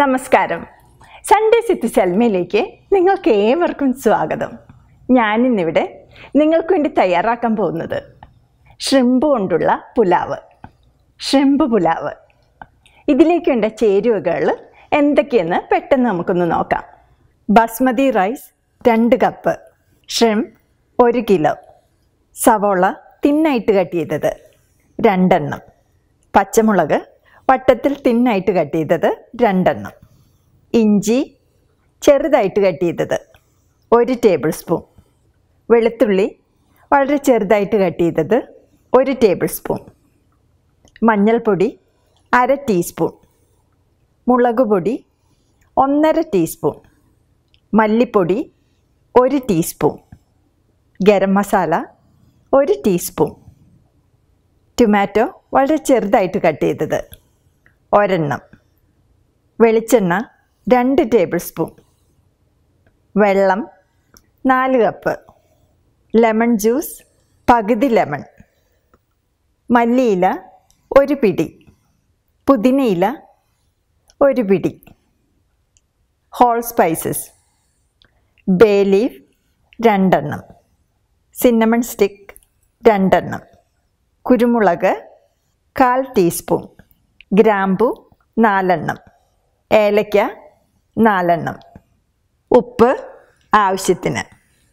നമസ്കാരം Sunday city സെൽമയിലേക്ക് നിങ്ങൾക്ക് ഏവർക്കും സ്വാഗതം ഞാനിന്നിവിടെ നിങ്ങൾക്ക് വേണ്ടി തയ്യാറാക്കാൻ പോകുന്നത് ഷ്രിമ്പ് കൊണ്ടുള്ള പുലാവ് ഷ്രിമ്പ് പുലാവ് ഇതിലേക്ക് വേണ്ട ചേരുവകൾ എന്തൊക്കെയെന്ന് പെട്ടെന്ന് നമുക്കൊന്ന് നോക്കാം ബസ്മതി റൈസ് രണ്ട് കപ്പ് ഷ്രിംപ് ഒരു കിലോ സവോള തിന്നായിട്ട് കട്ട് ചെയ്തത് രണ്ടെണ്ണം പച്ചമുളക് വട്ടത്തിൽ തിന്നായിട്ട് കട്ട് ചെയ്തത് രണ്ടെണ്ണം ഇഞ്ചി ചെറുതായിട്ട് കട്ട് ചെയ്തത് ഒരു ടേബിൾ സ്പൂൺ വെളുത്തുള്ളി വളരെ ചെറുതായിട്ട് കട്ട് ചെയ്തത് ഒരു ടേബിൾ സ്പൂൺ മഞ്ഞൾപ്പൊടി അര ടീസ്പൂൺ മുളക് പൊടി ഒന്നര ടീസ്പൂൺ മല്ലിപ്പൊടി ഒരു ടീസ്പൂൺ ഗരം മസാല ഒരു ടീസ്പൂൺ ടൊമാറ്റോ വളരെ ചെറുതായിട്ട് കട്ട് ചെയ്തത് ഒരെണ്ണം വെളിച്ചെണ്ണ രണ്ട് ടേബിൾ സ്പൂൺ വെള്ളം നാല് കപ്പ് ലെമൺ ജ്യൂസ് പകുതി ലെമൺ മല്ലിയില ഒരു പിടി പുതിനയില ഒരു പിടി ഹോൾ സ്പൈസസ് ബേ ലീഫ് രണ്ടെണ്ണം സിന്നമൺ സ്റ്റിക്ക് രണ്ടെണ്ണം കുരുമുളക് കാൽ ടീസ്പൂൺ ഗ്രാമ്പു നാലെണ്ണം ഏലയ്ക്ക നാലെണ്ണം ഉപ്പ് ആവശ്യത്തിന്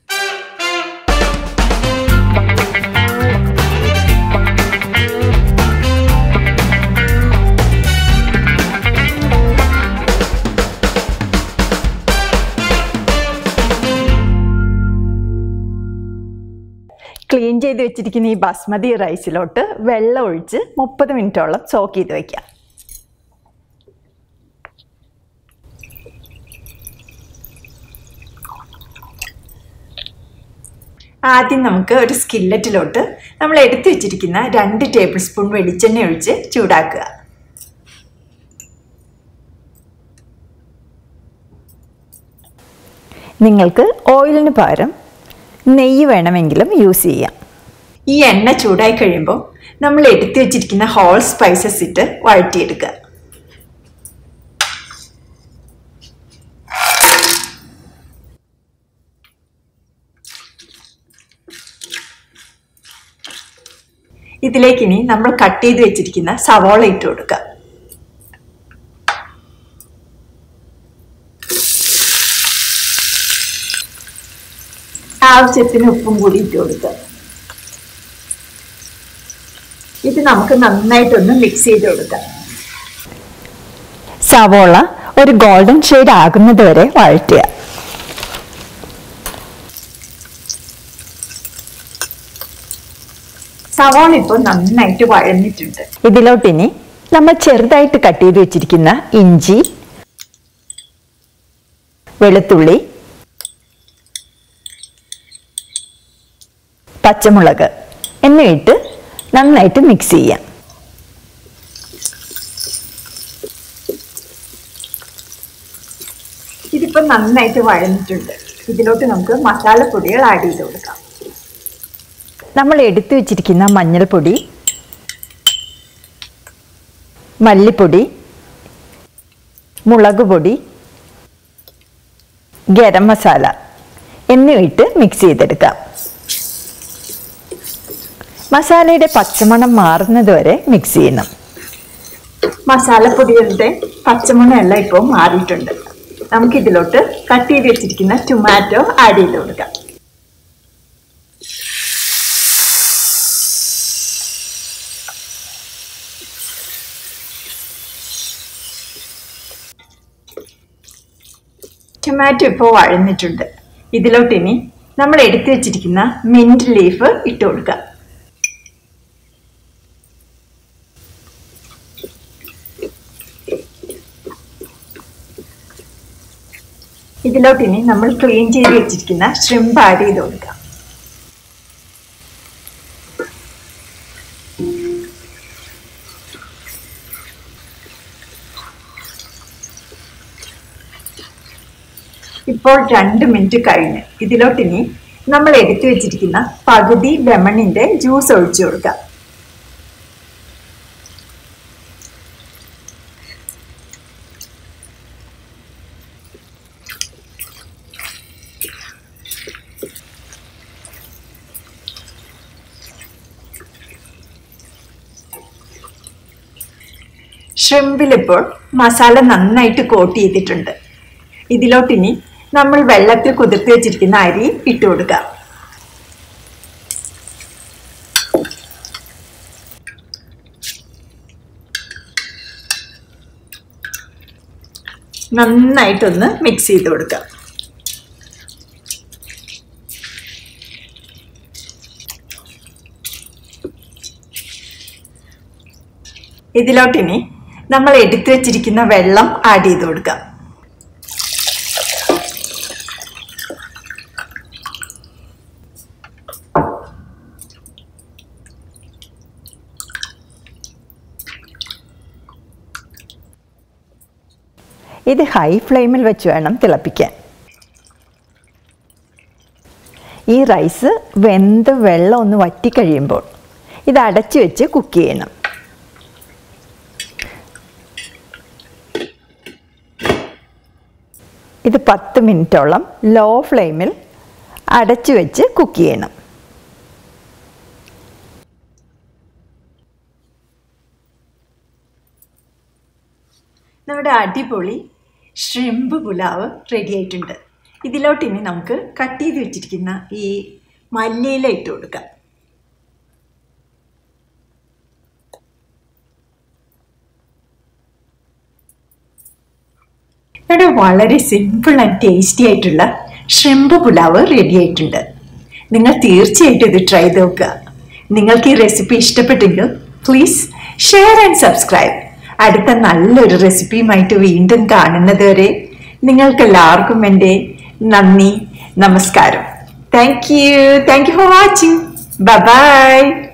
ക്ലീൻ ചെയ്ത് വെച്ചിരിക്കുന്ന ഈ ബസ്മതി റൈസിലോട്ട് വെള്ളം ഒഴിച്ച് മുപ്പത് മിനിറ്റോളം സോക്ക് ചെയ്ത് വയ്ക്കാം ആദ്യം നമുക്ക് ഒരു സ്കില്ലറ്റിലോട്ട് നമ്മൾ എടുത്തു വെച്ചിരിക്കുന്ന രണ്ട് ടേബിൾ സ്പൂൺ വെളിച്ചെണ്ണ ഒഴിച്ച് ചൂടാക്കുക നിങ്ങൾക്ക് ഓയിലിന് പകരം നെയ്യ് വേണമെങ്കിലും യൂസ് ചെയ്യാം ഈ എണ്ണ ചൂടായി കഴിയുമ്പോൾ നമ്മൾ എടുത്തു വെച്ചിരിക്കുന്ന ഹോൾ സ്പൈസസ് ഇട്ട് വഴറ്റിയെടുക്കുക ഇതിലേക്ക് ഇനി നമ്മൾ കട്ട് ചെയ്ത് വെച്ചിരിക്കുന്ന സവോള ഇട്ട് കൊടുക്കുക ആവശ്യത്തിന് ഉപ്പും കൂടി ഇട്ട് കൊടുക്കുക ഇത് നമുക്ക് നന്നായിട്ടൊന്ന് മിക്സ് ചെയ്ത് കൊടുക്കാം സവോള ഒരു ഗോൾഡൻ ഷെയ്ഡ് ആകുന്നത് വരെ വഴറ്റുക സവാള ഇപ്പോൾ നന്നായിട്ട് വഴന്നിട്ടുണ്ട് ഇതിലോട്ടിനി നമ്മൾ ചെറുതായിട്ട് കട്ട് ചെയ്ത് വെച്ചിരിക്കുന്ന ഇഞ്ചി വെളുത്തുള്ളി പച്ചമുളക് എന്നിട്ട് നന്നായിട്ട് മിക്സ് ചെയ്യാം ഇതിപ്പോൾ നന്നായിട്ട് വഴന്നിട്ടുണ്ട് ഇതിലോട്ട് നമുക്ക് മസാലപ്പൊടികൾ ആഡ് ചെയ്ത് കൊടുക്കാം നമ്മൾ എടുത്തു വെച്ചിരിക്കുന്ന മഞ്ഞൾപ്പൊടി മല്ലിപ്പൊടി മുളക് പൊടി ഗരം മസാല എന്നിവയിട്ട് മിക്സ് ചെയ്തെടുക്കാം മസാലയുടെ പച്ചമണം മാറുന്നത് വരെ മിക്സ് ചെയ്യണം മസാലപ്പൊടികളുടെ പച്ചമണം എല്ലാം ഇപ്പോൾ മാറിയിട്ടുണ്ട് നമുക്കിതിലോട്ട് കട്ട് ചെയ്ത് വെച്ചിരിക്കുന്ന ടൊമാറ്റോ ആഡ് ചെയ്ത് കൊടുക്കാം ടൊമാറ്റോ ഇപ്പോൾ വഴന്നിട്ടുണ്ട് ഇതിലോട്ട് ഇനി നമ്മൾ എടുത്തു വെച്ചിരിക്കുന്ന മിൻറ്റ് ലീഫ് ഇട്ട് കൊടുക്കുക ഇതിലോട്ട് ഇനി നമ്മൾ ക്ലീൻ ചെയ്ത് വെച്ചിരിക്കുന്ന ഷ്രിമ്പ് ആഡ് ചെയ്ത് കൊടുക്കാം ഇപ്പോൾ രണ്ട് മിനിറ്റ് കഴിഞ്ഞ് ഇതിലോട്ട് ഇനി നമ്മൾ എടുത്തു വെച്ചിരിക്കുന്ന പകുതി ലെമണിന്റെ ജ്യൂസ് ഒഴിച്ചു കൊടുക്കാം ഷ്രിമ്പിലിപ്പോൾ മസാല നന്നായിട്ട് കോട്ട് ചെയ്തിട്ടുണ്ട് ഇതിലോട്ടിനി നമ്മൾ വെള്ളത്തിൽ കുതിർത്തി വെച്ചിരിക്കുന്ന അരി ഇട്ട് കൊടുക്കാം നന്നായിട്ടൊന്ന് മിക്സ് ചെയ്ത് കൊടുക്കാം ഇതിലോട്ടിനി നമ്മൾ എടുത്തു വെച്ചിരിക്കുന്ന വെള്ളം ആഡ് ചെയ്ത് കൊടുക്കാം ഇത് ഹൈ ഫ്ലെയിമിൽ വെച്ച് വേണം തിളപ്പിക്കാൻ ഈ റൈസ് വെന്ത് വെള്ളം ഒന്ന് വറ്റിക്കഴിയുമ്പോൾ ഇത് അടച്ചു വെച്ച് കുക്ക് ചെയ്യണം ഇത് പത്ത് മിനിറ്റോളം ലോ ഫ്ലെയിമിൽ അടച്ചു വെച്ച് കുക്ക് ചെയ്യണം നമ്മുടെ അടിപൊളി ഷ്രിമ്പ് പുലാവ് റെഡി ആയിട്ടുണ്ട് ഇതിലോട്ട് ഇനി നമുക്ക് കട്ട് ചെയ്ത് വെച്ചിരിക്കുന്ന ഈ മല്ലിയില ഇട്ട് കൊടുക്കാം ഇവിടെ വളരെ സിമ്പിൾ ആൻഡ് ടേസ്റ്റി ആയിട്ടുള്ള ഷ്രിമ്പ് പുലാവ് റെഡി ആയിട്ടുണ്ട് നിങ്ങൾ തീർച്ചയായിട്ടും ഇത് ട്രൈ ചെയ്ത് നോക്കുക നിങ്ങൾക്ക് ഈ റെസിപ്പി ഇഷ്ടപ്പെട്ടെങ്കിൽ പ്ലീസ് ഷെയർ ആൻഡ് സബ്സ്ക്രൈബ് അടുത്ത നല്ലൊരു റെസിപ്പിയുമായിട്ട് വീണ്ടും കാണുന്നത് വരെ നിങ്ങൾക്ക് എല്ലാവർക്കും എൻ്റെ നന്ദി നമസ്കാരം thank you thank you for watching by